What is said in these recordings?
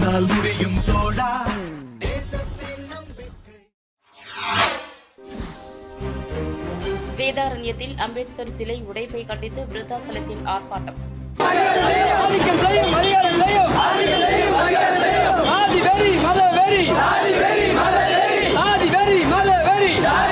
உன்னால் முடியும் தோழா வேதாரண்யத்தில் அம்பேத்கர் சிலை உடைப்பை கண்டித்து விருத்தாசலத்தில் ஆர்ப்பாட்டம் ஆதிக்கம் செய்யும் அதிகாரம் செய்யும் சாதி வெறி மத வெறி சாதி வெறி மத வெறி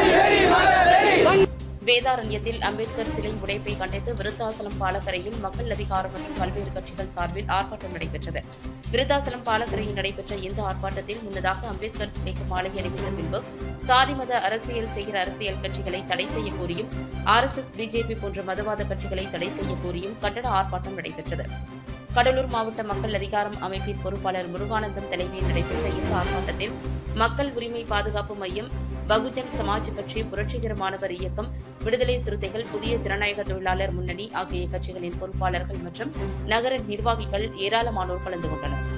வேதாரண்யத்தில் அம்பேத்கர் சிலை உடைப்பை கண்டித்து விருத்தாசலம் பாலக்கரையில் மக்கள் அதிகாரம் மற்றும் பல்வேறு கட்சிகள் சார்பில் ஆர்ப்பாட்டம் நடைபெற்றது விருத்தாசலம் பாலக்கரையில் நடைபெற்ற இந்த ஆர்ப்பாட்டத்தில் முன்னதாக அம்பேத்கர் சிலைக்கு மாலை அணிவித்த பின்பு சாதி மத அரசியல் செய்கிற அரசியல் கட்சிகளை தடை செய்ய கோரியும் ஆர்எஸ்எஸ் பிஜேபி போன்ற மதவாத கட்சிகளை தடை செய்ய கோரியும் கண்டன ஆர்ப்பாட்டம் நடைபெற்றது கடலூர் மாவட்ட மக்கள் அதிகாரம் அமைப்பின் பொறுப்பாளர் முருகானந்தம் தலைமையில் நடைபெற்ற இந்த ஆர்ப்பாட்டத்தில் மக்கள் உரிமை பாதுகாப்பு மையம் பகுஜன் சமாஜ் கட்சி புரட்சிகர மாணவர் இயக்கம் விடுதலை சிறுத்தைகள் புதிய ஜனநாயக தொழிலாளர் முன்னணி ஆகிய கட்சிகளின் பொறுப்பாளர்கள் மற்றும் நகர நிர்வாகிகள் ஏராளமானோர் கலந்து கொண்டனர்